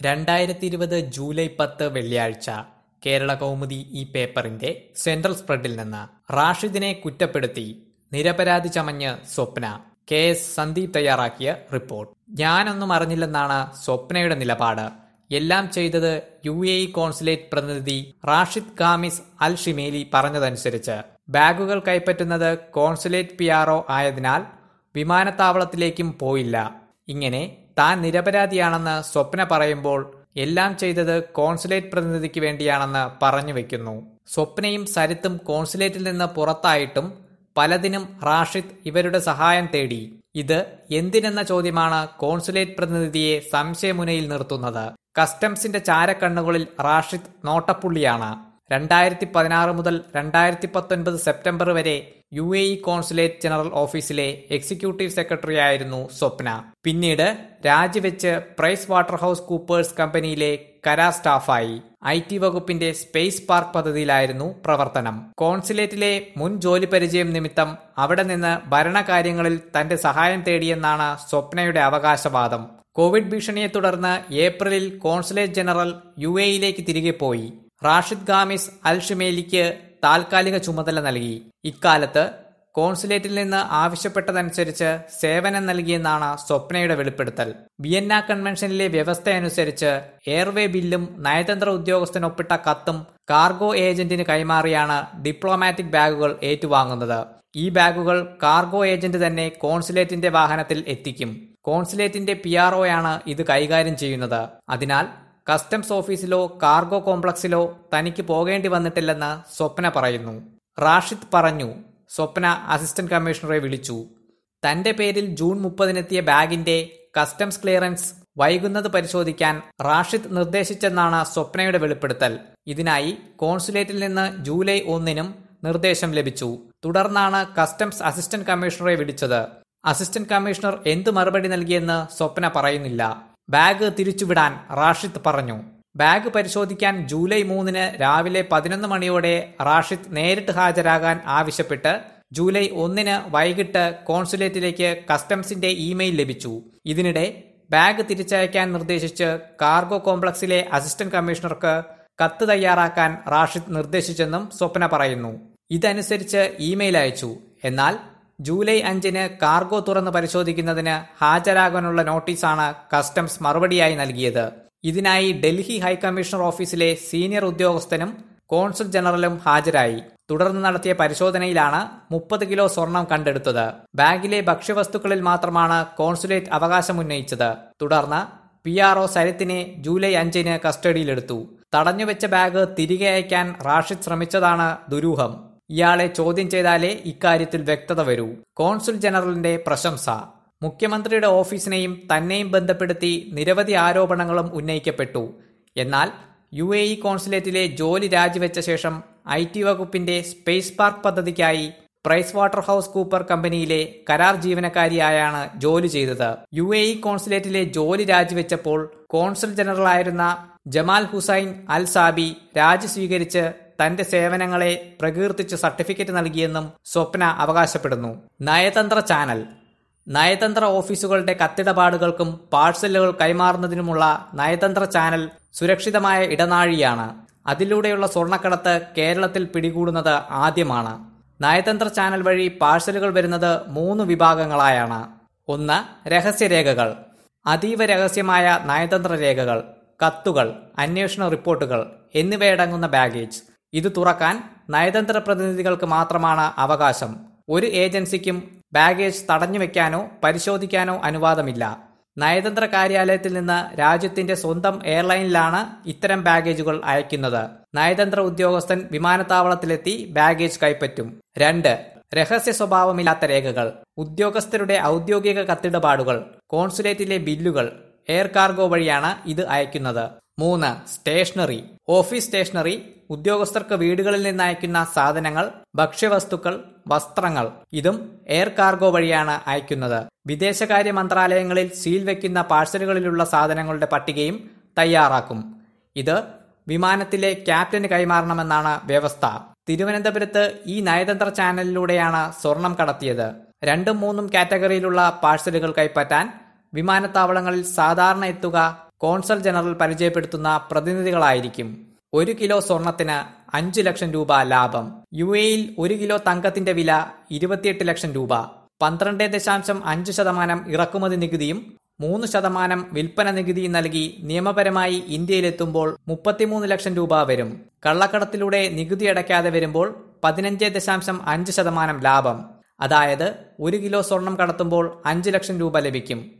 രണ്ടായിരത്തി ഇരുപത് ജൂലൈ പത്ത് വെള്ളിയാഴ്ച കേരള കൗമുദി ഈ പേപ്പറിന്റെ സെൻട്രൽ സ്പ്രെഡിൽ നിന്ന് റാഷിദിനെ കുറ്റപ്പെടുത്തി നിരപരാധി ചമഞ്ഞ് സ്വപ്ന കെ എസ് സന്ദീപ് തയ്യാറാക്കിയ റിപ്പോർട്ട് ഞാനൊന്നും അറിഞ്ഞില്ലെന്നാണ് സ്വപ്നയുടെ നിലപാട് എല്ലാം ചെയ്തത് യു എ ഇ കോൺസുലേറ്റ് പ്രതിനിധി റാഷിദ് ഖാമിസ് അൽ ഷിമേലി പറഞ്ഞതനുസരിച്ച് ബാഗുകൾ കൈപ്പറ്റുന്നത് കോൺസുലേറ്റ് പി ആയതിനാൽ വിമാനത്താവളത്തിലേക്കും പോയില്ല ഇങ്ങനെ താൻ നിരപരാധിയാണെന്ന് സ്വപ്ന പറയുമ്പോൾ എല്ലാം ചെയ്തത് കോൺസുലേറ്റ് പ്രതിനിധിക്ക് വേണ്ടിയാണെന്ന് പറഞ്ഞു വെക്കുന്നു സ്വപ്നയും സരിത്തും കോൺസുലേറ്റിൽ നിന്ന് പുറത്തായിട്ടും പലതിനും റാഷിദ് ഇവരുടെ സഹായം തേടി ഇത് എന്തിനെന്ന ചോദ്യമാണ് കോൺസുലേറ്റ് പ്രതിനിധിയെ സംശയമുനയിൽ നിർത്തുന്നത് കസ്റ്റംസിന്റെ ചാരക്കണ്ണുകളിൽ റാഷിദ് നോട്ടപ്പുള്ളിയാണ് രണ്ടായിരത്തി പതിനാറ് മുതൽ രണ്ടായിരത്തി പത്തൊൻപത് സെപ്റ്റംബർ വരെ U A E consulate general ഓഫീസിലെ എക്സിക്യൂട്ടീവ് സെക്രട്ടറി ആയിരുന്നു സ്വപ്ന പിന്നീട് രാജിവെച്ച് പ്രൈസ് വാട്ടർ ഹൌസ് കൂപ്പേഴ്സ് കമ്പനിയിലെ കരാർ സ്റ്റാഫായി ഐ ടി വകുപ്പിന്റെ സ്പേസ് പാർക്ക് പദ്ധതിയിലായിരുന്നു പ്രവർത്തനം കോൺസുലേറ്റിലെ മുൻ ജോലി പരിചയം നിമിത്തം അവിടെ നിന്ന് ഭരണകാര്യങ്ങളിൽ തന്റെ സഹായം തേടിയെന്നാണ് സ്വപ്നയുടെ അവകാശവാദം കോവിഡ് ഭീഷണിയെ തുടർന്ന് ഏപ്രിലിൽ കോൺസുലേറ്റ് ജനറൽ യു എയിലേക്ക് തിരികെ പോയി റാഷിദ് ഗാമിസ് അൽ ഷിമേലിക്ക് താൽക്കാലിക ചുമതല നൽകി ഇക്കാലത്ത് കോൺസുലേറ്റിൽ നിന്ന് ആവശ്യപ്പെട്ടതനുസരിച്ച് സേവനം നൽകിയെന്നാണ് സ്വപ്നയുടെ വെളിപ്പെടുത്തൽ വിയന്ന കൺവെൻഷനിലെ വ്യവസ്ഥയനുസരിച്ച് എയർവേ ബില്ലും നയതന്ത്ര ഉദ്യോഗസ്ഥനൊപ്പിട്ട കത്തും കാർഗോ ഏജന്റിന് കൈമാറിയാണ് ഡിപ്ലോമാറ്റിക് ബാഗുകൾ ഏറ്റുവാങ്ങുന്നത് ഈ ബാഗുകൾ കാർഗോ ഏജന്റ് തന്നെ കോൺസുലേറ്റിന്റെ വാഹനത്തിൽ എത്തിക്കും കോൺസുലേറ്റിന്റെ പി ആർഒയാണ് ഇത് കൈകാര്യം ചെയ്യുന്നത് അതിനാൽ കസ്റ്റംസ് ഓഫീസിലോ കാർഗോ കോംപ്ലക്സിലോ തനിക്ക് പോകേണ്ടി വന്നിട്ടില്ലെന്ന് സ്വപ്ന പറയുന്നു റാഷിദ് പറഞ്ഞു സ്വപ്ന അസിസ്റ്റന്റ് കമ്മീഷണറെ വിളിച്ചു തന്റെ പേരിൽ ജൂൺ മുപ്പതിനെത്തിയ ബാഗിന്റെ കസ്റ്റംസ് ക്ലിയറൻസ് വൈകുന്നത് പരിശോധിക്കാൻ റാഷിദ് നിർദ്ദേശിച്ചെന്നാണ് സ്വപ്നയുടെ വെളിപ്പെടുത്തൽ ഇതിനായി കോൺസുലേറ്റിൽ നിന്ന് ജൂലൈ ഒന്നിനും നിർദ്ദേശം ലഭിച്ചു തുടർന്നാണ് കസ്റ്റംസ് അസിസ്റ്റന്റ് കമ്മീഷണറെ വിളിച്ചത് അസിസ്റ്റന്റ് കമ്മീഷണർ എന്തു മറുപടി നൽകിയെന്ന് സ്വപ്ന പറയുന്നില്ല ബാഗ് തിരിച്ചുവിടാൻ റാഷിദ് പറഞ്ഞു ബാഗ് പരിശോധിക്കാൻ ജൂലൈ മൂന്നിന് രാവിലെ പതിനൊന്ന് മണിയോടെ റാഷിദ് നേരിട്ട് ഹാജരാകാൻ ആവശ്യപ്പെട്ട് ജൂലൈ ഒന്നിന് വൈകിട്ട് കോൺസുലേറ്റിലേക്ക് കസ്റ്റംസിന്റെ ഇമെയിൽ ലഭിച്ചു ഇതിനിടെ ബാഗ് തിരിച്ചയക്കാൻ നിർദ്ദേശിച്ച് കാർഗോ കോംപ്ലക്സിലെ അസിസ്റ്റന്റ് കമ്മീഷണർക്ക് കത്ത് തയ്യാറാക്കാൻ റാഷിദ് നിർദ്ദേശിച്ചെന്നും സ്വപ്ന പറയുന്നു ഇതനുസരിച്ച് ഇമെയിൽ അയച്ചു എന്നാൽ ജൂലൈ അഞ്ചിന് കാർഗോ തുറന്ന് പരിശോധിക്കുന്നതിന് ഹാജരാകാനുള്ള നോട്ടീസാണ് കസ്റ്റംസ് മറുപടിയായി നൽകിയത് ഇതിനായി ഡൽഹി ഹൈക്കമ്മീഷണർ ഓഫീസിലെ സീനിയർ ഉദ്യോഗസ്ഥനും കോൺസുൽ ജനറലും ഹാജരായി തുടർന്ന് നടത്തിയ പരിശോധനയിലാണ് മുപ്പത് കിലോ സ്വർണം കണ്ടെടുത്തത് ബാഗിലെ ഭക്ഷ്യവസ്തുക്കളിൽ മാത്രമാണ് കോൺസുലേറ്റ് അവകാശമുന്നയിച്ചത് തുടർന്ന് പി ആർ ഒ സരിത്തിനെ ജൂലൈ അഞ്ചിന് കസ്റ്റഡിയിലെടുത്തു തടഞ്ഞുവെച്ച ബാഗ് തിരികെ അയക്കാൻ റാഷിദ് ശ്രമിച്ചതാണ് ദുരൂഹം ഇയാളെ ചോദ്യം ചെയ്താലേ ഇക്കാര്യത്തിൽ വ്യക്തത വരൂ കോൺസുൽ ജനറലിന്റെ പ്രശംസ മുഖ്യമന്ത്രിയുടെ ഓഫീസിനെയും തന്നെയും ബന്ധപ്പെടുത്തി നിരവധി ആരോപണങ്ങളും ഉന്നയിക്കപ്പെട്ടു എന്നാൽ യു എ ഇ കോൺസുലേറ്റിലെ ജോലി രാജിവെച്ച ശേഷം ഐ ടി വകുപ്പിന്റെ സ്പേസ് പാർക്ക് പദ്ധതിക്കായി പ്രൈസ് വാട്ടർ ഹൌസ് കൂപ്പർ കമ്പനിയിലെ കരാർ ജീവനക്കാരിയായാണ് ജോലി ചെയ്തത് യു എ ഇ കോൺസുലേറ്റിലെ ജോലി രാജിവെച്ചപ്പോൾ കോൺസുൽ ജനറലായിരുന്ന ജമാൽ ഹുസൈൻ അൽ സാബി രാജി സ്വീകരിച്ച് തന്റെ സേവനങ്ങളെ പ്രകീർത്തിച്ച് സർട്ടിഫിക്കറ്റ് നൽകിയെന്നും സ്വപ്ന അവകാശപ്പെടുന്നു നയതന്ത്ര ചാനൽ നയതന്ത്ര ഓഫീസുകളുടെ കത്തിടപാടുകൾക്കും പാഴ്സലുകൾ കൈമാറുന്നതിനുമുള്ള നയതന്ത്ര ചാനൽ സുരക്ഷിതമായ ഇടനാഴിയാണ് അതിലൂടെയുള്ള സ്വർണ്ണക്കടത്ത് കേരളത്തിൽ പിടികൂടുന്നത് ആദ്യമാണ് നയതന്ത്ര ചാനൽ വഴി പാഴ്സലുകൾ വരുന്നത് മൂന്ന് വിഭാഗങ്ങളായാണ് ഒന്ന് രഹസ്യരേഖകൾ അതീവ രഹസ്യമായ നയതന്ത്ര രേഖകൾ കത്തുകൾ അന്വേഷണ റിപ്പോർട്ടുകൾ എന്നിവയടങ്ങുന്ന ബാഗേജ് ഇത് തുറക്കാൻ നയതന്ത്ര പ്രതിനിധികൾക്ക് മാത്രമാണ് അവകാശം ഒരു ഏജൻസിക്കും ബാഗേജ് തടഞ്ഞുവെക്കാനോ പരിശോധിക്കാനോ അനുവാദമില്ല നയതന്ത്ര കാര്യാലയത്തിൽ നിന്ന് രാജ്യത്തിന്റെ സ്വന്തം എയർലൈനിലാണ് ഇത്തരം ബാഗേജുകൾ അയക്കുന്നത് നയതന്ത്ര ഉദ്യോഗസ്ഥൻ വിമാനത്താവളത്തിലെത്തി ബാഗേജ് കൈപ്പറ്റും രണ്ട് രഹസ്യ സ്വഭാവമില്ലാത്ത രേഖകൾ ഉദ്യോഗസ്ഥരുടെ ഔദ്യോഗിക കത്തിടപാടുകൾ കോൺസുലേറ്റിലെ ബില്ലുകൾ എയർ കാർഗോ വഴിയാണ് ഇത് അയക്കുന്നത് മൂന്ന് സ്റ്റേഷനറി ഓഫീസ് സ്റ്റേഷനറി ഉദ്യോഗസ്ഥർക്ക് വീടുകളിൽ നിന്ന് അയക്കുന്ന സാധനങ്ങൾ ഭക്ഷ്യവസ്തുക്കൾ വസ്ത്രങ്ങൾ ഇതും എയർ കാർഗോ വഴിയാണ് അയക്കുന്നത് വിദേശകാര്യ മന്ത്രാലയങ്ങളിൽ സീൽ വെക്കുന്ന പാഴ്സലുകളിലുള്ള സാധനങ്ങളുടെ പട്ടികയും തയ്യാറാക്കും ഇത് വിമാനത്തിലെ ക്യാപ്റ്റന് കൈമാറണമെന്നാണ് വ്യവസ്ഥ തിരുവനന്തപുരത്ത് ഈ നയതന്ത്ര ചാനലിലൂടെയാണ് സ്വർണം കടത്തിയത് രണ്ടും മൂന്നും കാറ്റഗറിയിലുള്ള പാഴ്സലുകൾ കൈപ്പറ്റാൻ വിമാനത്താവളങ്ങളിൽ സാധാരണ എത്തുക കോൺസൽ ജനറൽ പരിചയപ്പെടുത്തുന്ന പ്രതിനിധികളായിരിക്കും ഒരു കിലോ സ്വർണത്തിന് അഞ്ചു ലക്ഷം രൂപ ലാഭം യു എയിൽ ഒരു കിലോ തങ്കത്തിന്റെ വില ഇരുപത്തിയെട്ട് ലക്ഷം രൂപ പന്ത്രണ്ട് ദശാംശം അഞ്ച് ശതമാനം ഇറക്കുമതി നികുതിയും മൂന്ന് ശതമാനം വിൽപ്പന നികുതിയും നൽകി നിയമപരമായി ഇന്ത്യയിലെത്തുമ്പോൾ മുപ്പത്തിമൂന്ന് ലക്ഷം രൂപ വരും കള്ളക്കടത്തിലൂടെ നികുതി അടയ്ക്കാതെ വരുമ്പോൾ പതിനഞ്ച് ദശാംശം അഞ്ച് ശതമാനം ലാഭം അതായത് ഒരു കിലോ സ്വർണം കടത്തുമ്പോൾ അഞ്ച് ലക്ഷം രൂപ ലഭിക്കും